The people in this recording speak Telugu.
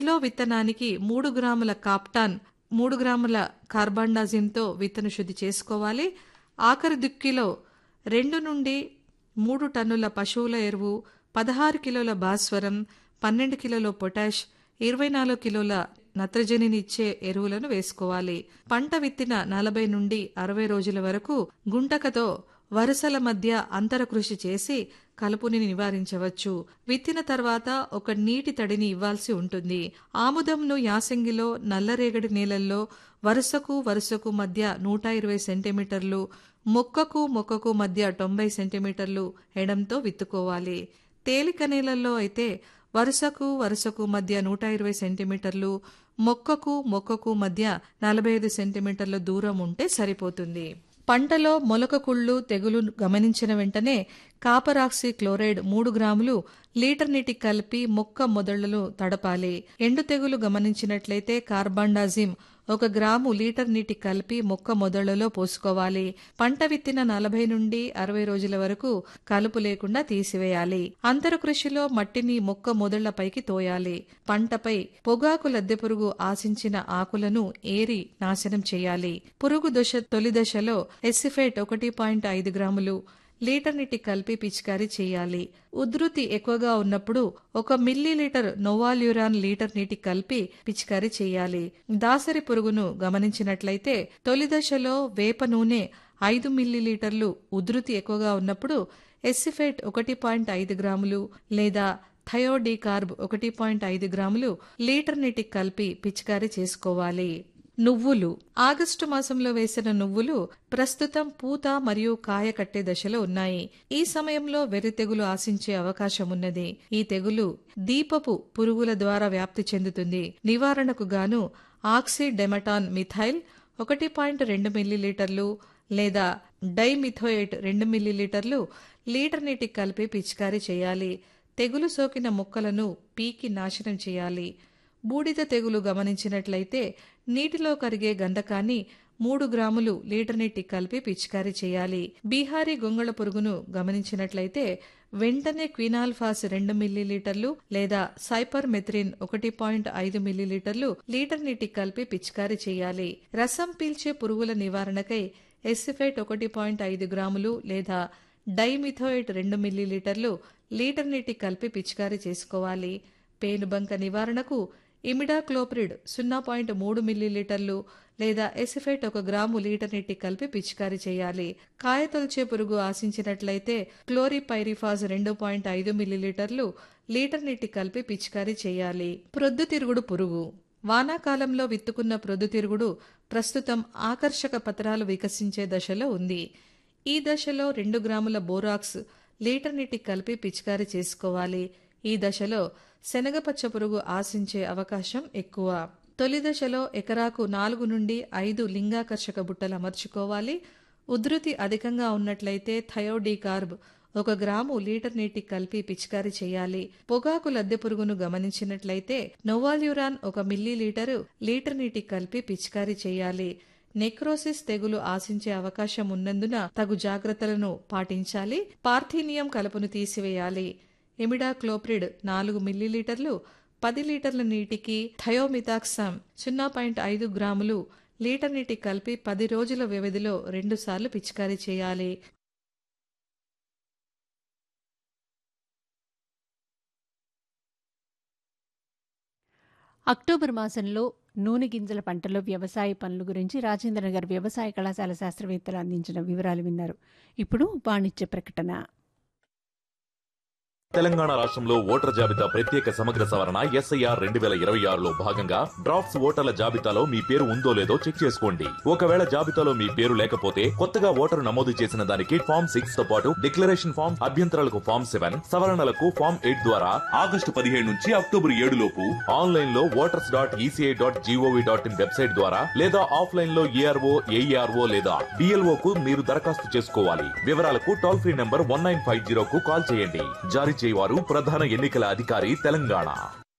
కిలో విత్తనానికి మూడు గ్రాముల కాప్టాన్ మూడు గ్రాముల కార్బాండాజిమ్తో విత్తన శుద్ధి చేసుకోవాలి ఆఖరి దుక్కిలో రెండు నుండి మూడు టన్నుల పశువుల ఎరువు పదహారు కిలోల భాస్వరం పన్నెండు కిలోల పొటాష్ ఇరవై నాలుగు కిలోల నత్రజనినిచ్చే ఎరువులను వేసుకోవాలి పంట విత్తిన నలభై నుండి అరవై రోజుల వరకు గుంటకతో వరుసల మధ్య అంతర కృషి చేసి కలుపుని నివారించవచ్చు విత్తిన తర్వాత ఒక నీటి తడిని ఇవ్వాల్సి ఉంటుంది ఆముదంను యాసంగిలో నల్లరేగడి నేలల్లో వరుసకు వరుసకు మధ్య నూట ఇరవై సెంటీమీటర్లు మొక్కకు మొక్కకు మధ్య తొంభై సెంటీమీటర్లు ఎడంతో విత్తుకోవాలి తేలిక నేలల్లో అయితే వరుసకు వరుసకు మధ్య నూట ఇరవై సెంటీమీటర్లు మొక్కకు మొక్కకు మధ్య నలభై ఐదు సెంటీమీటర్ల దూరం ఉంటే సరిపోతుంది పంటలో మొలక కుళ్ళు తెగులు గమనించిన వెంటనే కాపరాక్సి క్లోరైడ్ మూడు గ్రాములు లీటర్ నీటికి కలిపి మొక్క మొదళ్లను తడపాలి ఎండు తెగులు గమనించినట్లయితే కార్బాండాజిమ్ ఒక గ్రాము లీటర్ నీటి కలిపి మొక్క మొదళ్లలో పోసుకోవాలి పంట విత్తిన నలభై నుండి అరవై రోజుల వరకు కలుపు లేకుండా తీసివేయాలి అంతర కృషిలో మట్టిని మొక్క మొదళ్లపైకి తోయాలి పంటపై పొగాకు లద్దె పురుగు ఆశించిన ఆకులను ఏరి నాశనం చేయాలి పురుగు దశ తొలి దశలో ఎసిఫేట్ ఒకటి పాయింట్ ఐదు గ్రాములు లీటర్ నీటి కలిపి పిచికారీ చేయాలి ఉధృతి ఎక్కువగా ఉన్నప్పుడు ఒక మిల్లీ లీటర్ నోవాల్యూరాన్ లీటర్ నీటి కలిపి పిచికారీ చేయాలి దాసరి పురుగును గమనించినట్లయితే తొలి దశలో వేప నూనె ఐదు మిల్లీలీటర్లు ఉధృతి ఎక్కువగా ఉన్నప్పుడు ఎసిఫేట్ ఒకటి పాయింట్ ఐదు గ్రాములు లేదా థయోడీకార్బ్ ఒకటి పాయింట్ ఐదు గ్రాములు లీటర్ నీటికి కలిపి పిచికారీ చేసుకోవాలి నువ్వులు ఆగస్టు మాసంలో వేసిన నువ్వులు ప్రస్తుతం పూత మరియు కాయ కట్టే దశలో ఉన్నాయి ఈ సమయంలో వెర్రి తెగులు ఆశించే అవకాశం ఉన్నది ఈ తెగులు దీపపు పురుగుల ద్వారా వ్యాప్తి చెందుతుంది నివారణకు గాను ఆక్సిడెమటాన్ మిథైల్ ఒకటి పాయింట్ రెండు మిల్లీలీటర్లు లేదా డైమిథోయేట్ రెండు మిల్లీలీటర్లు లీటర్ నీటికి కలిపి పిచికారీ చేయాలి తెగులు సోకిన మొక్కలను పీకి నాశనం చేయాలి బూడిద తెగులు గమనించినట్లయితే నీటిలో కరిగే గంధకాన్ని మూడు గ్రాములు లీటర్ నీటికి కలిపి పిచికారీ చేయాలి బీహారీ గొంగళ పురుగును గమనించినట్లయితే వెంటనే క్వినాల్ఫాస్ రెండు మిల్లీలీటర్లు లేదా సైపర్ మెథ్రిన్ ఒకటి పాయింట్ ఐదు మిల్లీలీటర్లు లీటర్ నీటికి కలిపి పిచికారీ చేయాలి రసం పీల్చే పురుగుల నివారణకై ఎసిఫైట్ ఒకటి పాయింట్ ఐదు గ్రాములు లేదా డైమిథోయిట్ రెండు మిల్లీలీటర్లు లీటర్ నీటికి కలిపి పిచికారీ చేసుకోవాలి పేనుబంక నివారణకు ఇమిడాక్లోప్రిడ్ సున్నా పాయింట్ మూడు మిల్లీలీటర్లు లేదా ఎసిఫైట్ ఒక గ్రాము లీటర్ నీటికి కలిపి పిచికారీ చేయాలి కాయతొలిచే పురుగు ఆశించినట్లయితే క్లోరిపైరిఫాజ్ రెండు పాయింట్ ఐదు మిల్లీలీటర్లు లీటర్ నీటికి కలిపి పిచికారీ చేయాలి ప్రొద్దుతిరుగుడు పురుగు వానాకాలంలో విత్తుకున్న ప్రొద్దుతిరుగుడు ప్రస్తుతం ఆకర్షక పత్రాలు వికసించే దశలో ఉంది ఈ దశలో రెండు గ్రాముల బోరాక్స్ లీటర్ నీటికి కలిపి పిచికారీ చేసుకోవాలి ఈ దశలో శనగపచ్చ పురుగు ఆశించే అవకాశం ఎక్కువ తొలి దశలో ఎకరాకు నాలుగు నుండి ఐదు లింగాకర్షక బుట్టలు అమర్చుకోవాలి ఉధృతి అధికంగా ఉన్నట్లయితే థయోడీకార్బ్ ఒక గ్రాము లీటర్ నీటికి కలిపి పిచికారీ చేయాలి పొగాకు లద్దె పురుగును గమనించినట్లయితే నోవాల్యూరాన్ ఒక మిల్లీ లీటరు లీటర్ నీటికి కలిపి పిచికారీ చేయాలి నెక్రోసిస్ తెగులు ఆశించే అవకాశం ఉన్నందున తగు జాగ్రత్తలను పాటించాలి పార్థీనియం కలుపును తీసివేయాలి ఎమిడాక్లోప్రిడ్ నాలుగు మిల్లీలీటర్లు పది లీటర్ల నీటికి థయోమితాక్సామ్ సున్నా పాయింట్ ఐదు గ్రాములు లీటర్ నీటికి కలిపి పది రోజుల వ్యవధిలో రెండుసార్లు పిచికారీ చేయాలి అక్టోబర్ మాసంలో నూనె గింజల పంటలో వ్యవసాయ పనుల గురించి రాజేంద్రనగర్ వ్యవసాయ కళాశాల శాస్త్రవేత్తలు అందించిన వివరాలు విన్నారు ఇప్పుడు వాణిజ్య ప్రకటన తెలంగాణ రాష్ట్రంలో ఓటర్ జాబితా ప్రత్యేక సమగ్ర సవరణ ఎస్ఐఆర్ రెండు వేల ఇరవై ఆరులో భాగంగా డ్రాఫ్ట్స్ ఓటర్ల జాబితాలో మీ పేరు ఉందో లేదో చెక్ చేసుకోండి ఒకవేళ జాబితాలో మీ పేరు లేకపోతే కొత్తగా ఓటరు నమోదు చేసిన దానికి ఫామ్ సిక్స్ తో పాటు డిక్లరేషన్ ఫామ్ అభ్యంతరాలకు ఫామ్ సెవెన్ సవరణలకు ఫామ్ ఎయిట్ ద్వారా ఆగస్టు పదిహేడు నుంచి అక్టోబర్ ఏడు లోపు ఆన్లైన్ లో voters dot ECI dot G O V dot in website ద్వారా లేదా ఆఫ్లైన్ లో ఏఆర్ఓ ఏఈఆర్ఓ లేదా డిఎల్ఓ కు మీరు దరఖాస్తు చేసుకోవాలి వివరాలకు toll free number one nine five zero కు కాల్ చేయండి జారీ చేయవారు ప్రధాన ఎన్నికల అధికారి తెలంగాణ